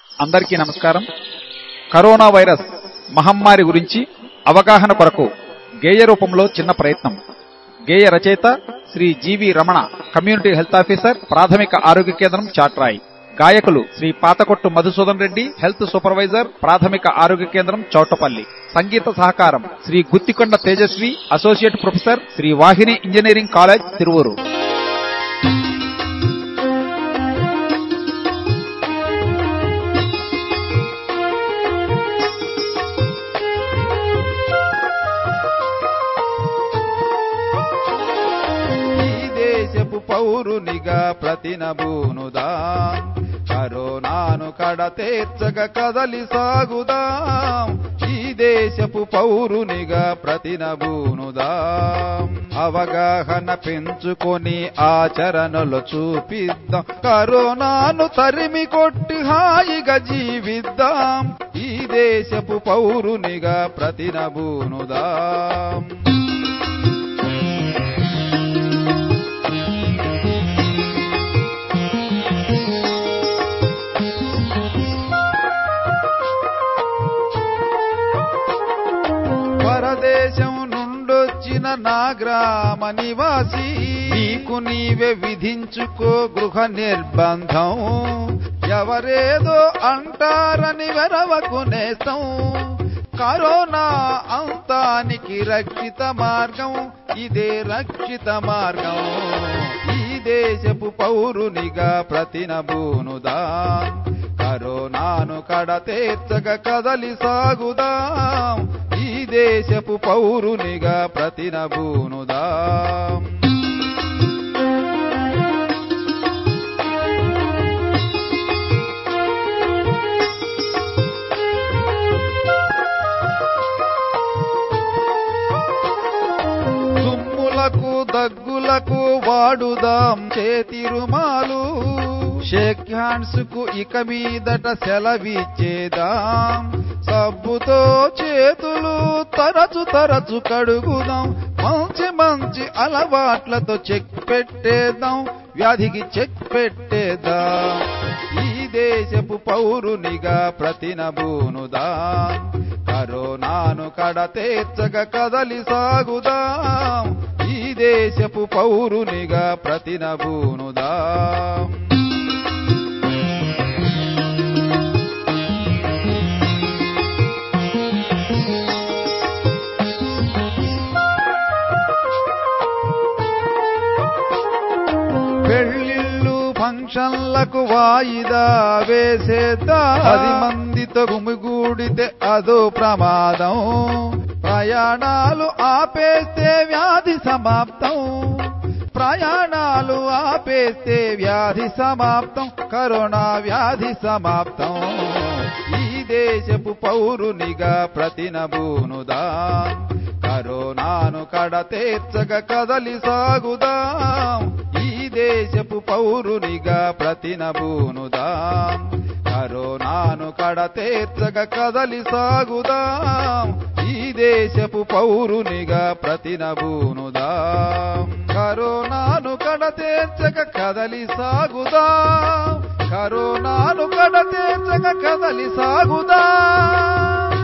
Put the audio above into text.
అందరికీ నమస్కారం corona virus మహమ్మారి గురించి అవగాహన కొరకు గేయ రూపంలో చిన్న ప్రయత్నం గేయ రచయిత Shri Jeevi Ramana community health officer ప్రాథమిక ఆరోగ్య కేంద్రం చాట్రాయ్ గాయకులు శ్రీ పాతకొట్టు మధుసూదన్ రెడ్డి హెల్త్ సూపర్వైజర్ ప్రాథమిక ఆరోగ్య కేంద్రం చౌటపల్లి సంగీత సహకారం Shri Guttikonda Tejaswi associate professor Shri Vahini engineering college Tiruvuru ఈ దేశపు పౌరునిగా ప్రతినబూనుదా కరోనాను కడతేర్చగ కదలి సాగుదాం ఈ దేశపు పౌరునిగా ప్రతినబూనుదా అవగాహన పెంచుకొని ఆచరణలో చూపిద్దాం కరోనాను తరిమి కొట్టి హాయిగా జీవిద్దాం ఈ దేశపు పౌరునిగా ప్రతినబూనుదాం పరదేశం నుండొచ్చిన నా గ్రామ నివాసి నీకు నీవే విధించుకో గృహ నిర్బంధం ఎవరేదో అంటారని వెరవకు నేస్తం కరోనా అంతానికి రక్షిత మార్గం ఇదే రక్షిత మార్గం ఈ దేశపు పౌరునిగా ప్రతినబూనుదా కరోనాను కడతేర్చగ కదలి సాగుదాం ఈ దేశపు పౌరునిగా ప్రతినబూనుదాం తుమ్ములకు దగ్గులకు వాడుదాం చేతి రుమాలు షేక్ హ్యాండ్స్ కు ఇక మీదట సెలవిచ్చేదాం సబ్బుతో చేతులు తరచు తరచు కడుగుదాం మంచి మంచి అలవాట్లతో చెక్ పెట్టేద్దాం వ్యాధికి చెక్ పెట్టేద్దాం ఈ దేశపు పౌరునిగా ప్రతినబూనుదాం కరోనాను కడతేర్చగ కదలి సాగుదాం ఈ దేశపు పౌరునిగా ప్రతినబూనుదాం పెళ్లిళ్ళు ఫంక్షన్లకు వాయిదా వేసేద్దా పది మందితో గుమిగూడితే అదో ప్రమాదం ప్రయాణాలు ఆపేస్తే వ్యాధి సమాప్తం ప్రయాణాలు ఆపేస్తే వ్యాధి సమాప్తం కరోనా వ్యాధి సమాప్తం ఈ దేశపు పౌరునిగా ప్రతినబూనుదాం కరోనాను కడతేర్చగ కదలి సాగుదాం ఈ దేశపు పౌరునిగా ప్రతినబూనుదాం కరోనాను కడతేర్చగ కదలి సాగుదాం ఈ దేశపు పౌరునిగా ప్రతినబూనుదాం కరోనాను కడతేర్చగ కదలి సాగుదాం కరోనాను కడతేర్చగ కదలి సాగుదాం